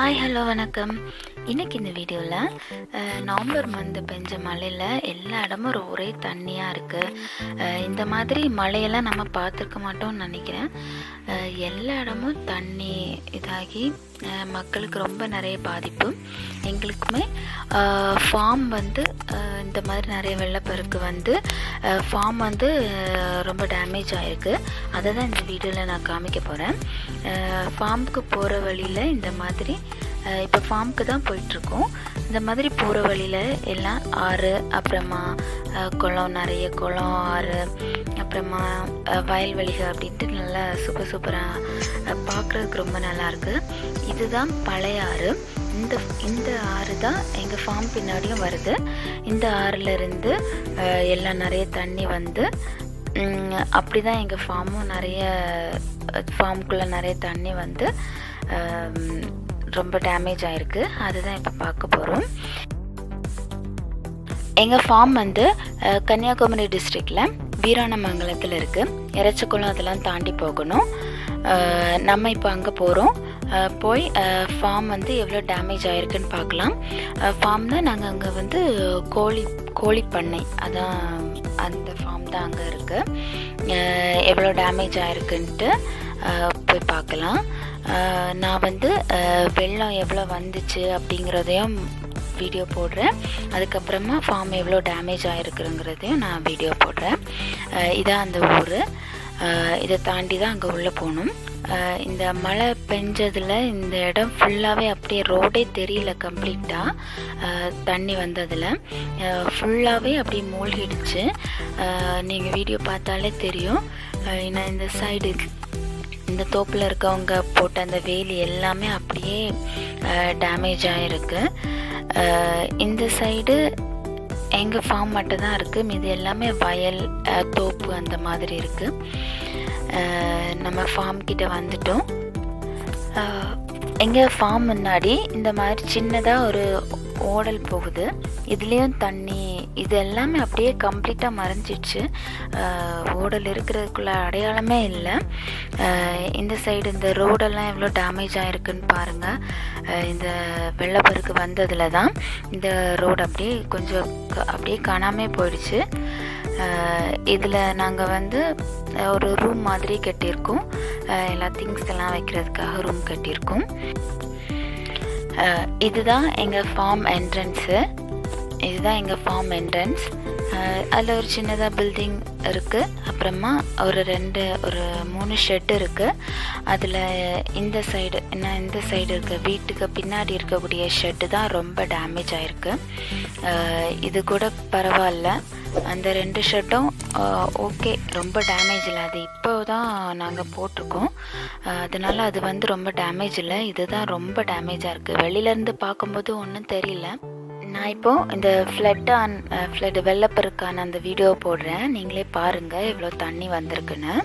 hi hello வணக்கம் இன்றைக்கி இந்த வீடியோவில் நவம்பர் மந்த் பெஞ்ச மழையில் எல்லா இடமும் ஒரு ஒரே தண்ணியாக இருக்குது இந்த மாதிரி மழையெல்லாம் நம்ம பார்த்துருக்க மாட்டோம்னு நினைக்கிறேன் அஹ், எல்லா இடமும் தண்ணி இதாகி அஹ், மக்களுக்கு ரொம்ப நிறைய பாதிப்பு எங்களுக்குமே ஃபார்ம் வந்து அஹ், இந்த மாதிரி நிறைய வெள்ளப்பெருக்கு வந்து ஃபார்ம் வந்து அஹ், ரொம்ப டேமேஜ் ஆகிருக்கு அதை தான் இந்த வீடியோவில் நான் காமிக்க போகிறேன் ஃபார்முக்கு போகிற வழியில் இந்த மாதிரி இப்போ ஃபார்முக்கு தான் போயிட்டுருக்கோம் இந்த மாதிரி போகிற வழியில் எல்லாம் ஆறு அப்புறமா அஹ், குளம் நிறைய குளம் ஆறு அப்புறமா அஹ், வயல்வெளிகள் அப்படின்ட்டு நல்லா சூப்பர் சூப்பராக பார்க்குறதுக்கு ரொம்ப நல்லாயிருக்கு இதுதான் பழைய ஆறு இந்த இந்த ஆறு தான் எங்கள் ஃபார்ம் பின்னாடியும் வருது இந்த ஆறுல இருந்து அஹ், எல்லாம் நிறைய தண்ணி வந்து ம், அப்படி தான் எங்கள் ஃபார்மும் நிறைய ஃபார்முக்குள்ளே நிறைய தண்ணி வந்து அம், ரொம்ப டேமேஜ் ஆயிருக்கு அதுதான் இப்போ பார்க்க போகிறோம் எங்கள் ஃபார்ம் வந்து அஹ், கன்னியாகுமரி டிஸ்ட்ரிக்டில் வீராணமங்கலத்தில் இருக்குது இறச்சக்குளம் அதெல்லாம் தாண்டி போகணும் அஹ், நம்ம இப்போ அங்கே போகிறோம் போய் ஃபார்ம் வந்து எவ்வளோ டேமேஜ் ஆயிருக்குன்னு பார்க்கலாம் ஃபார்ம்னா நாங்கள் அங்கே வந்து கோழி கோழி பண்ணை அதான் அந்த ஃபார்ம் தான் அங்கே இருக்குது எவ்வளோ டேமேஜ் ஆயிருக்குன்ட்டு அஹ், போய் பார்க்கலாம் அஹ், நான் வந்து அஹ், வெள்ளம் எவ்வளோ வந்துச்சு அப்படிங்கிறதையும் வீடியோ போடுறேன் அதுக்கப்புறமா ஃபார்ம் எவ்வளோ டேமேஜ் ஆகிருக்குங்கிறதையும் நான் வீடியோ போடுறேன் அஹ் இதான் அந்த ஊர் இதை தாண்டி தான் அங்கே உள்ளே போகணும் அஹ் இந்த மழை பெஞ்சதில் இந்த இடம் ஃபுல்லாகவே அப்படியே ரோடே தெரியல கம்ப்ளீட்டாக தண்ணி வந்ததில் ஃபுல்லாகவே அப்படியே மூழ்கிடுச்சு நீங்கள் வீடியோ பார்த்தாலே தெரியும் அஹ் ஏன்னா இந்த சைடு இந்த தோப்பில் இருக்கவங்க போட்ட அந்த வேலி எல்லாமே அப்படியே டேமேஜ் ஆகிருக்கு இந்த சைடு எங்கள் ஃபார்ம் மட்டும் தான் இருக்குது மீது எல்லாமே வயல் அஹ், தோப்பு அந்த மாதிரி இருக்குது நம்ம ஃபார்ம் கிட்ட வந்துட்டோம் எங்கள் ஃபார்ம் முன்னாடி இந்த மாதிரி சின்னதாக ஒரு ஓடல் போகுது இதுலேயும் தண்ணி இது எல்லாமே அப்படியே கம்ப்ளீட்டாக மறைஞ்சிடுச்சு அஹ், ஓடல் இருக்கிறதுக்குள்ள அடையாளமே இல்லை அஹ், இந்த சைடு இந்த ரோடெல்லாம் எவ்வளோ டேமேஜ் ஆகிருக்குன்னு பாருங்கள் இந்த வெள்ளப்பெருக்கு வந்ததில் தான் இந்த ரோடு அப்படியே கொஞ்சம் க- அப்படியே காணாமே போயிடுச்சு இதில் நாங்கள் வந்து அஹ், ஒரு ரூம் மாதிரி கட்டியிருக்கோம் அஹ், எல்லா திங்ஸ் எல்லாம் வைக்கிறதுக்காக ரூம் கட்டியிருக்கோம் அஹ், இதுதான் எங்கள் ஃபார்ம் என்ட்ரன்ஸு இதுதான் எங்கள் ஃபார்ம் என்ட்ரன்ஸ் அதில் ஒரு சின்னதாக பில்டிங் இருக்குது அப்புறமா ஒரு ரெண்டு ஒரு மூணு ஷெட் இருக்குது அதில் இந்த சைடு என்ன இந்த சைடு இருக்க வீட்டுக்கு பின்னாடி இருக்கக்கூடிய ஷெட்டு தான் ரொம்ப டேமேஜ் ஆகிருக்கு இது கூட பரவாயில்ல அந்த ரெண்டு ஷெட்டும் ஓகே ரொம்ப டேமேஜ் இல்லை அது இப்போ தான் நாங்கள் போட்டிருக்கோம் அஹ், அதனால அது வந்து ரொம்ப டேமேஜ் இல்லை இதுதான் ரொம்ப டேமேஜாக இருக்குது வெளியிலேருந்து பார்க்கும்போது ஒன்றும் தெரியல நான் இப்போ இந்த ஃப்ளட் ஆன் ஃப்ளட் வெள்ளப்பெருக்கான அந்த வீடியோ போடுறேன் நீங்களே பாருங்கள் எவ்வளோ தண்ணி வந்திருக்குன்னு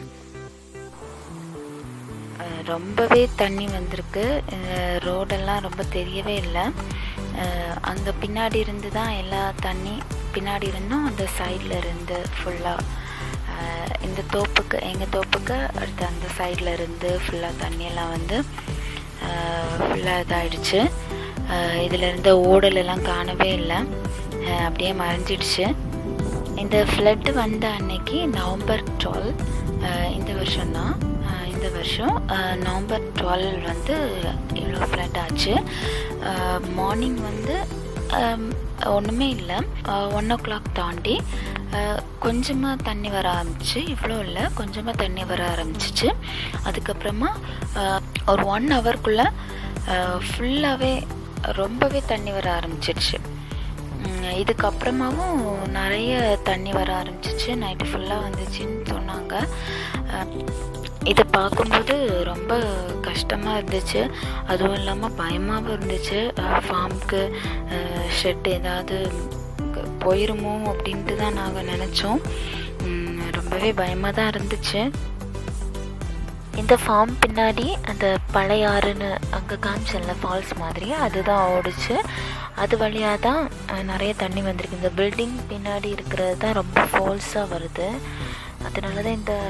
அஹ் ரொம்பவே தண்ணி வந்திருக்கு அஹ் ரோடெல்லாம் ரொம்ப தெரியவே இல்லை அங்கே பின்னாடி இருந்து தான் எல்லா தண்ணி பின்னாடி இருந்தும் அந்த சைடில் இருந்து ஃபுல்லாக இந்த தோப்புக்கு எங்கள் தோப்புக்கு அடுத்து அந்த சைடில் இருந்து ஃபுல்லாக தண்ணியெல்லாம் வந்து ஃபுல்லாக இதாகிடுச்சு இதில் இருந்த ஓடல் எல்லாம் காணவே இல்லை அஹ் அப்படியே மறைஞ்சிடுச்சு இந்த ஃப்ளட் வந்த அன்னைக்கு நவம்பர் டுவெல் இந்த வருஷம்தான் அஹ் இந்த வருஷம் அஹ் நவம்பர் டுவெல் வந்து இவ்வளோ ஃப்ளட் ஆச்சு மார்னிங் வந்து அம், ஒன்றுமே இல்லை ஒன் ஓ கிளாக் தாண்டி கொஞ்சமாக தண்ணி வர ஆரம்பிச்சு இவ்வளோ இல்லை கொஞ்சமாக தண்ணி வர ஆரம்பிச்சிச்சு அதுக்கப்புறமா அஹ், ஒரு ஒன் ஹவர்க்குள்ளே ஃபுல்லாகவே ரொம்பவே தண்ணி வர ஆரம்பிச்சிடுச்சு உம், இதுக்கப்புறமாவும் நிறைய தண்ணி வர ஆரம்பிச்சிச்சு நைட்டு ஃபுல்லாக வந்துச்சுன்னு சொன்னாங்க அஹ், இதை பார்க்கும்போது ரொம்ப கஷ்டமாக இருந்துச்சு அதுவும் இல்லாமல் பயமாகவும் இருந்துச்சு ஃபார்முக்கு ஷெட் ஏதாவது க- போயிருமோ அப்படின்ட்டு தான் நாங்கள் நினச்சோம் உம், ரொம்பவே பயமாக தான் இருந்துச்சு இந்த ஃபார்ம் பின்னாடி அந்த பழைய ஆறுன்னு அங்கே காமிச்சல ஃபால்ஸ் மாதிரி அதுதான் ஓடிச்சு அது வழியாக தான் அஹ், நிறைய தண்ணி வந்திருக்கு இந்த பில்டிங் பின்னாடி இருக்கிறது தான் ரொம்ப ஃபால்ஸாக வருது அதனால தான் இந்த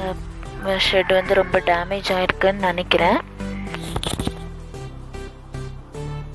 ஷெட் வந்து ரொம்ப டேமேஜ் ஆயிருக்குன்னு நினைக்கிறேன்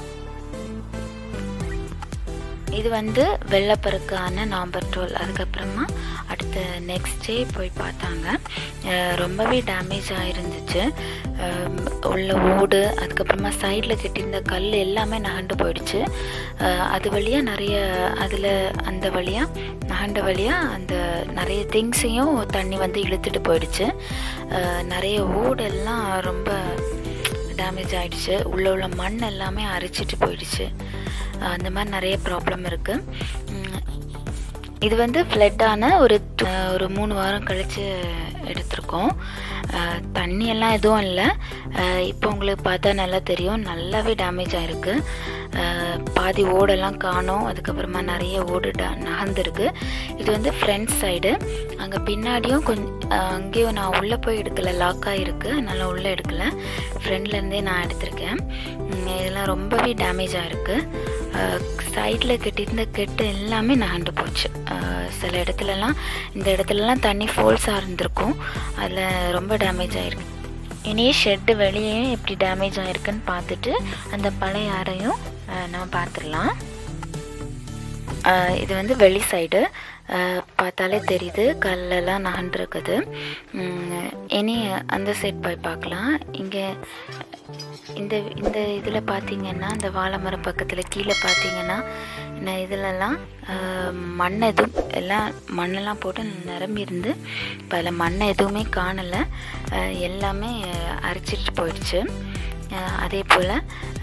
இது வந்து வெள்ளப்பெருக்கான நவம்பர் டுவெல் அதுக்கப்புறமா அடுத்த நெக்ஸ்ட் டே போய் பார்த்தாங்க அஹ் ரொம்பவே டேமேஜ் ஆகிருந்துச்சு உள்ள ஓடு அதுக்கப்புறமா சைடில் கட்டியிருந்த கல் எல்லாமே நகண்டு போயிடுச்சு அஹ் அது வழியாக நிறைய அதில் அந்த வழியாக நகண்ட வழியாக அந்த நிறைய திங்ஸையும் தண்ணி வந்து இழுத்துட்டு போயிடுச்சு அஹ் நிறைய ஓடெல்லாம் ரொம்ப டேமேஜ் ஆயிடுச்சு உள்ள உள்ள மண் எல்லாமே அரிச்சிட்டு போயிடுச்சு அஹ் அந்த மாதிரி நிறைய ப்ராப்ளம் இருக்குது இது வந்து ஃப்ளட்டான ஒரு அஹ் ஒரு மூணு வாரம் கழித்து எடுத்திருக்கோம் அஹ் தண்ணி எல்லாம் எதுவும் இல்லை இப்போ உங்களுக்கு பார்த்தா நல்லா தெரியும் நல்லாவே டேமேஜ் ஆகிருக்கு பாதி ஓடெல்லாம் காணோம் அதுக்கப்புறமா நிறைய ஓடு ட நகர்ந்துருக்கு இது வந்து ஃப்ரண்ட் சைடு அங்கே பின்னாடியும் கொஞ்சம் அங்கேயும் நான் உள்ளே போய் எடுக்கல லாக் ஆகிருக்கு அதனால் உள்ளே எடுக்கல ஃப்ரண்ட்லேருந்தே நான் எடுத்திருக்கேன் உம் இதெல்லாம் ரொம்பவே டேமேஜ் ஆகிருக்கு சைடில் கட்டியிருந்த கெட்டு எல்லாமே நகண்டு போச்சு அஹ் சில இடத்துலலாம் இந்த இடத்துலலாம் தண்ணி ஃபோல்ஸாக இருந்திருக்கும் அதில் ரொம்ப டேமேஜ் ஆகிருக்கு இனி ஷெட்டு வெளியே எப்படி டேமேஜ் ஆகிருக்குன்னு பார்த்துட்டு அந்த பழைய அறையும் அஹ் நம்ம பார்த்துடலாம் அஹ் இது வந்து வெளி சைடு பார்த்தாலே தெரியுது கல்லெல்லாம் நகண்டிருக்குது உம் இனி அந்த சைட் போய் பார்க்கலாம் இங்கே இந்த இந்த இதில் பார்த்தீங்கன்னா இந்த வாழை மரம் பக்கத்தில் கீழே பார்த்தீங்கன்னா இந்த இதிலெல்லாம் அஹ், மண் எதுவும் எல்லாம் மண்ணெல்லாம் போட்டு நிரம்பி இருந்து இப்போ அதில் மண் எதுவுமே காணலை அஹ், எல்லாமே அரிச்சிட்டு போயிடுச்சு அஹ், அதே போல்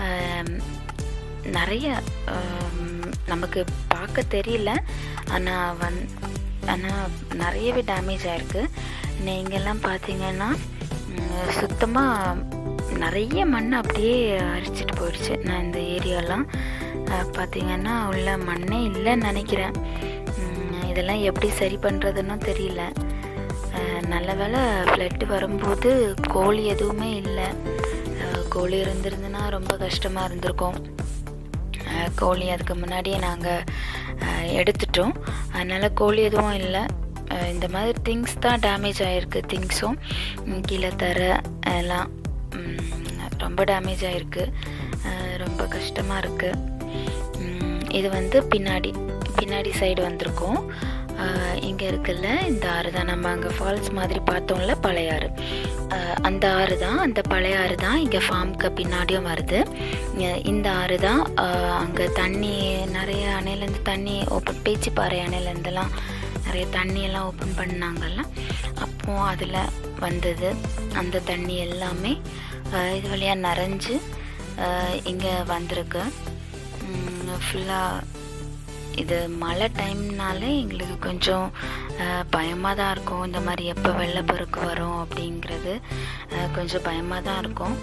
நிறைய ஆம், நமக்கு பார்க்க தெரியல ஆனால் வந் ஆனால் நிறையவே டேமேஜ் ஆயிருக்கு நீங்கள்லாம் பார்த்தீங்கன்னா சுத்தமாக நிறைய மண் அப்படியே அரிச்சிட்டு போயிடுச்சு நான் இந்த ஏரியாலாம் அஹ், பார்த்தீங்கன்னா உள்ள மண்ணே இல்லைன்னு நினைக்கிறேன் உம், இதெல்லாம் எப்படி சரி பண்ணுறதுன்னு தெரியல அஹ், நல்ல வேளை ஃப்ளட்டு வரும்போது கோழி எதுவுமே இல்லை அஹ், கோழி இருந்திருந்துன்னா ரொம்ப கஷ்டமாக இருந்திருக்கும் அஹ் கோழி அதுக்கு முன்னாடியே நாங்கள் எடுத்துட்டோம் அதனால் கோழி எதுவும் இல்லை அஹ் இந்த மாதிரி திங்ஸ் தான் டேமேஜ் ஆகிருக்கு திங்ஸும் கீழே தர எல்லாம் உம், ரொம்ப டேமேஜ் ஆகிருக்கு ரொம்ப கஷ்டமாக இருக்குது இது வந்து பின்னாடி பின்னாடி சைடு வந்திருக்கோம் இங்கே இருக்குல்ல இந்த ஆறு தான் நம்ம அங்கே ஃபால்ஸ் மாதிரி பார்த்தோம்ல பழைய ஆறு அஹ் அந்த ஆறு தான் அந்த பழைய ஆறு தான் இங்கே ஃபார்முக்கு பின்னாடியும் வருது இங்க இந்த ஆறு தான் அங்கே தண்ணி நிறைய அணையிலேருந்து தண்ணி ஓப்பன் பேச்சிப்பாறை அணையிலேருந்துலாம் நிறைய தண்ணியெல்லாம் ஓப்பன் பண்ணாங்கல்ல அப்போ அதில் வந்தது அந்த தண்ணி எல்லாமே அஹ் இது வழியாக நிறைஞ்சு இங்கே வந்திருக்கு ஃபுல்லாக இது மழை டைம்னாலே எங்களுக்கு கொஞ்சம் பயமாக தான் இருக்கும் இந்த மாதிரி எப்போ வெள்ளப்பெருக்கு வரும் அப்படிங்கிறது அஹ், கொஞ்சம் பயமாக தான் இருக்கும்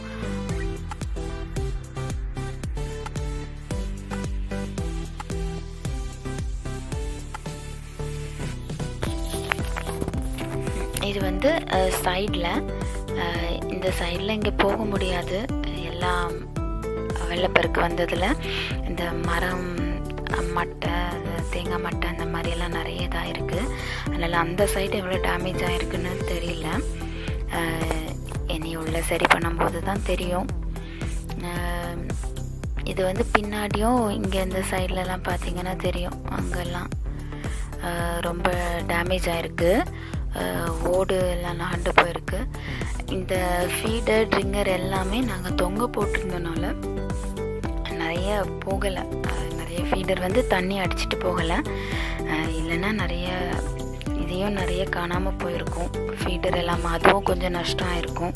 இது வந்து சைடில் இந்த சைடில் இங்கே போக முடியாது எல்லாம் வெள்ளப்பெருக்கு வந்ததில் இந்த மரம் அஹ், மட்டை அது தேங்காய் மட்டை அந்த மாதிரியெல்லாம் நிறைய இதாக இருக்குது அதனால் அந்த சைடு எவ்வளோ டேமேஜ் ஆகிருக்குன்னு தெரியல அஹ், இனி உள்ள சரி பண்ணும்போது தான் தெரியும் அஹ், இது வந்து பின்னாடியும் இங்கே இந்த சைட்லலாம் பார்த்தீங்கன்னா தெரியும் அங்கெல்லாம் அஹ், ரொம்ப டேமேஜ் ஆகிருக்கு ஓடு எல்லாம் நகண்டு போயிருக்கு இந்த ஃபீடர் ட்ரிங்கர் எல்லாமே நாங்கள் தொங்க போட்டிருந்தனால நிறைய போகலை நிறைய ஃபீடர் வந்து தண்ணி அடிச்சிட்டு போகலை அஹ் இல்லைன்னா நிறைய இதையும் நிறைய காணாமல் போயிருக்கும் ஃபீடர் எல்லாம் அதுவும் கொஞ்சம் நஷ்டம் ஆயிருக்கும்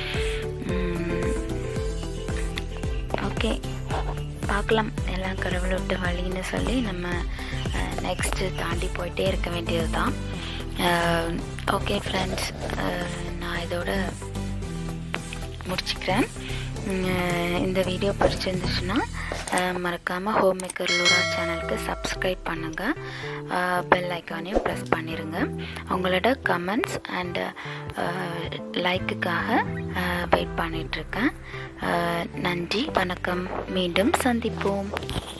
ஓகே பார்க்கலாம் எல்லாம் கடவுள் விட்ட வழின்னு சொல்லி நம்ம நெக்ஸ்ட்டு தாண்டி போயிட்டே இருக்க வேண்டியது தான் ஓகே ஃப்ரெண்ட்ஸ் நான் இதோட முடிச்சுக்கிறேன் உம், இந்த வீடியோ பிடிச்சிருந்துச்சுன்னா மறக்காமல் ஹோம் மேக்கர் லூரா சேனலுக்கு சப்ஸ்கிரைப் பண்ணுங்கள் பெல் ஐக்கானையும் ப்ரெஸ் பண்ணிடுங்க உங்களோட கமெண்ட்ஸ் அண்டு லைக்குக்காக வெயிட் பண்ணிகிட்ருக்கேன் நன்றி வணக்கம் மீண்டும் சந்திப்போம்